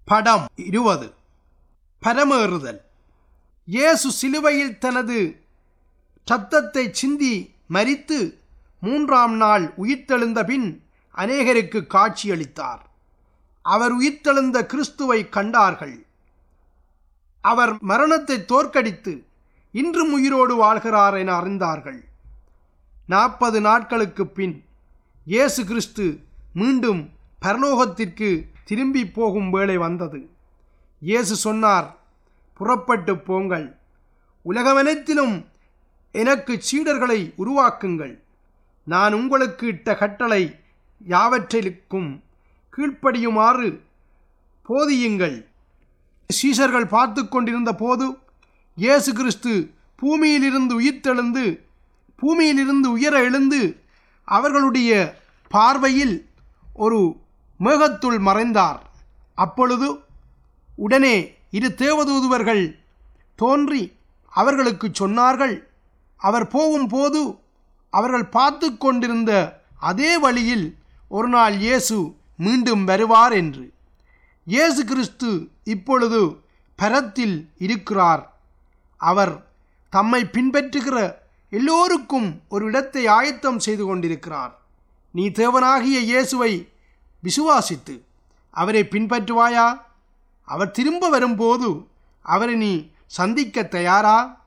படம் இருபது பரமேறுதல் இயேசு சிலுவையில் தனது இரத்தத்தை சிந்தி மரித்து மூன்றாம் நாள் உயிர்த்தெழுந்த பின் அநேகருக்கு காட்சியளித்தார் அவர் உயிர்த்தெழுந்த கிறிஸ்துவை கண்டார்கள் அவர் மரணத்தை தோற்கடித்து இன்றும் உயிரோடு வாழ்கிறார் என அறிந்தார்கள் நாற்பது நாட்களுக்கு பின் இயேசு கிறிஸ்து மீண்டும் பரலோகத்திற்கு திரும்பி போகும் வேளை வந்தது இயேசு சொன்னார் புறப்பட்டு போங்கள் உலகமனைத்திலும் எனக்கு சீடர்களை உருவாக்குங்கள் நான் உங்களுக்கு இட்ட கட்டளை யாவற்றிற்கும் கீழ்ப்படியுமாறு போதியுங்கள் சீஷர்கள் பார்த்து கொண்டிருந்த போது இயேசு கிறிஸ்து பூமியிலிருந்து உயிர்த்தெழுந்து பூமியிலிருந்து உயர எழுந்து அவர்களுடைய பார்வையில் ஒரு மேகத்துள் மறைந்தார் அப்பொழுது உடனே இரு தேவதூதுவர்கள் தோன்றி அவர்களுக்கு சொன்னார்கள் அவர் போகும்போது அவர்கள் பார்த்து கொண்டிருந்த அதே வழியில் ஒரு நாள் இயேசு மீண்டும் வருவார் என்று இயேசு கிறிஸ்து இப்பொழுது பரத்தில் இருக்கிறார் அவர் தம்மை பின்பற்றுகிற எல்லோருக்கும் ஒரு இடத்தை ஆயத்தம் செய்து கொண்டிருக்கிறார் நீ தேவனாகிய இயேசுவை விசுவாசித்து அவரை பின்பற்றுவாயா அவர் திரும்ப வரும்போது அவரை நீ சந்திக்க தயாரா